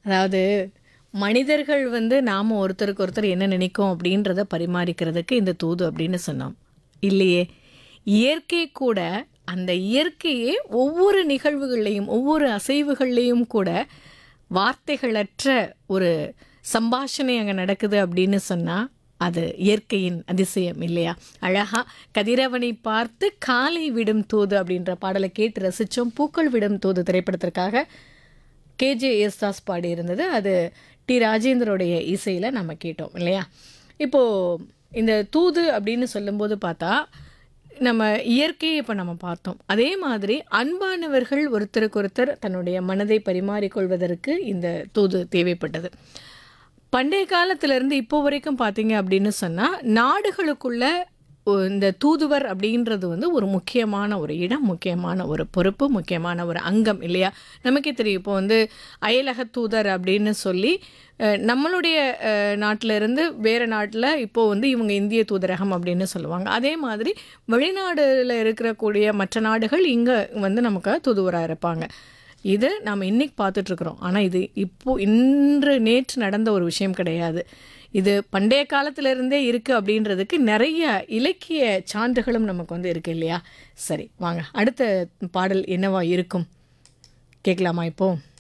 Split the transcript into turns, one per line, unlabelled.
அதாவது மனிதர்கள் வந்து நாம் ஒருத்தருக்கு ஒருத்தர் என்ன நினைக்கும் அப்படின்றத பரிமாறிக்கிறதுக்கு இந்த தூது அப்படின்னு சொன்னோம் இல்லையே இயற்கை கூட அந்த இயற்கையே ஒவ்வொரு நிகழ்வுகள்லையும் ஒவ்வொரு அசைவுகள்லையும் கூட வார்த்தைகளற்ற ஒரு சம்பாஷணை அங்கே நடக்குது அப்படின்னு சொன்னால் அது இயற்கையின் அதிசயம் இல்லையா அழகா கதிரவனை பார்த்து காலை விடும் தூது அப்படின்ற பாடலை கேட்டு ரசித்தோம் பூக்கள் விடும் தூது திரைப்படத்திற்காக கேஜே யேசுதாஸ் பாடியிருந்தது அது டி ராஜேந்தரோடைய இசையில் நம்ம கேட்டோம் இல்லையா இப்போது இந்த தூது அப்படின்னு சொல்லும்போது பார்த்தா நம்ம இயற்கையை இப்போ நம்ம பார்த்தோம் அதே மாதிரி அன்பானவர்கள் ஒருத்தருக்கு ஒருத்தர் தன்னுடைய மனதை பரிமாறிக்கொள்வதற்கு இந்த தூது தேவைப்பட்டது பண்டைய காலத்திலேருந்து இப்போ வரைக்கும் பார்த்தீங்க அப்படின்னு சொன்னால் நாடுகளுக்குள்ள ஒ- இந்த தூதுவர் அப்படின்றது வந்து ஒரு முக்கியமான ஒரு இடம் முக்கியமான ஒரு பொறுப்பு முக்கியமான ஒரு அங்கம் இல்லையா நமக்கே தெரியும் இப்போ வந்து அயலக தூதர் அப்படின்னு சொல்லி அஹ், நம்மளுடைய அஹ், நாட்டுல இருந்து வேறு நாட்டில் இப்போ வந்து இவங்க இந்திய தூதரகம் அப்படின்னு சொல்லுவாங்க அதே மாதிரி வெளிநாடுல இருக்கக்கூடிய மற்ற நாடுகள் இங்கே வந்து நமக்கு தூதுவராக இருப்பாங்க இது நாம் இன்னைக்கு பார்த்துட்ருக்குறோம் ஆனால் இது இப்போ இன்று நேற்று நடந்த ஒரு விஷயம் கிடையாது இது பண்டைய காலத்திலிருந்தே இருக்குது அப்படின்றதுக்கு நிறைய இலக்கிய சான்றுகளும் நமக்கு வந்து இருக்கு இல்லையா சரி வாங்க அடுத்த பாடல் என்னவா இருக்கும் கேட்கலாமா இப்போ